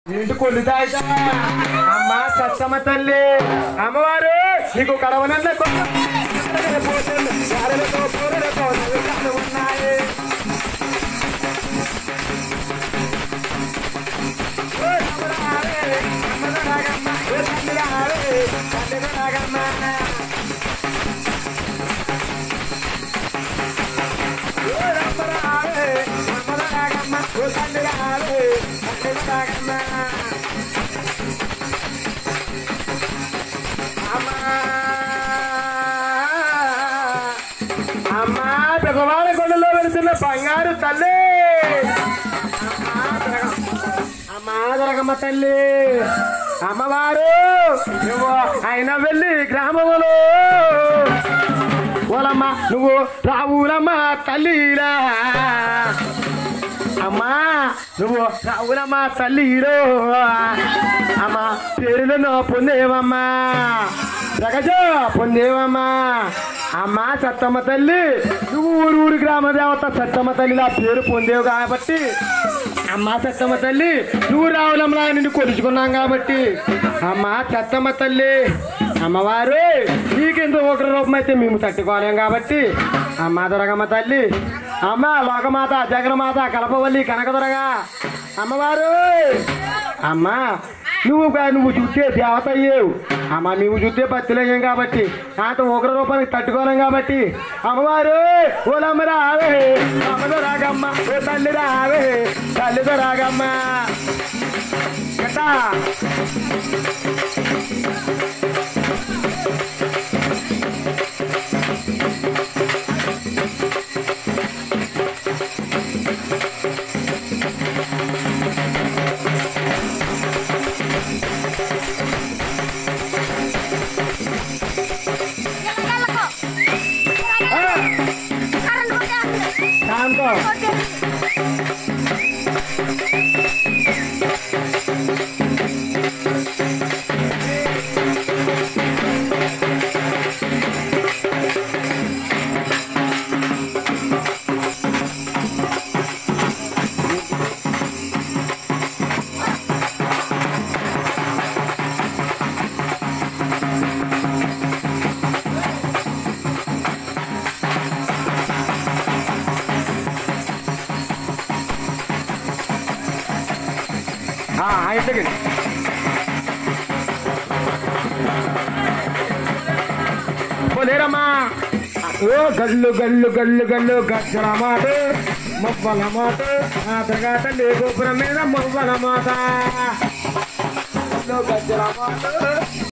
ఏంటి కొల్లు తాగుతా అమ్మ సత్తమ్మ తల్లి అమ్మవారు నీకు కడవనన్న ఉన్నాయి ఓ రామరారే, అమ్మల రాగమ్మ, ఓ తల్లి రారే, తల్లి రాగమ్మ. ఓ రామరారే, అమ్మల రాగమ్మ, ఓ తల్లి రారే, తల్లి రాగమ్మ. అమ్మా అమ్మా పెద్దవాళ్ళ కొండలో వెళుతున్న బంగారు తల్లి అమ్మా దొరక- అమ్మా దొరకమ్మ తల్లి అమ్మవారు నువ్వు ఆయన వెళ్ళి గ్రామములో ఓలమ్మ నువ్వు రావులమ్మ తల్లిరా అమ్మా నువ్వు రావులమ్మ తల్లిరో అమ్మా పేరులను పొందేవమ్మా రగజ పొందేవమ్మా అమ్మా సత్తమ్మ తల్లి నువ్వు ఊరు ఊరు గ్రామ దేవత సత్తమ్మ తల్లి నా పేరు పొందేవు కాబట్టి అమ్మా సత్తమ్మ తల్లి నువ్వు రావులమ్మలా నిన్ను కొలుచుకున్నాం కాబట్టి అమ్మా సత్తమ్మ తల్లి అమ్మవారు నీకెంతో ఒక రూపం అయితే మేము తట్టుకోలేం కాబట్టి అమ్మా దొరగమ్మ తల్లి అమ్మ లోకమాత జగన్మాత కలపవల్లి కనకదొరగా అమ్మవారు అమ్మా నువ్వు గా- నువ్వు చూస్తే దేవత అయ్యేవు అమ్మ నువ్వు చూస్తే బతిలేం కాబట్టి అంత ఉగ్ర రూపానికి తట్టుకోలేం కాబట్టి అమ్మవారు ఓలమ్మ రావే అమ్మతో రాగమ్మ ఓ తల్లి రావే తల్లితో రాగమ్మ ఎట్టా ఆ, శాంతం అయితే పోలేరమ్మా ఓ గల్లు గల్లు గల్లు గల్లు గచ్చల మాట మొవ్వల మాట ఆ తర్వాత లేగోపురం మీద మొవ్వల మాట గల్లు గజ్జల మాట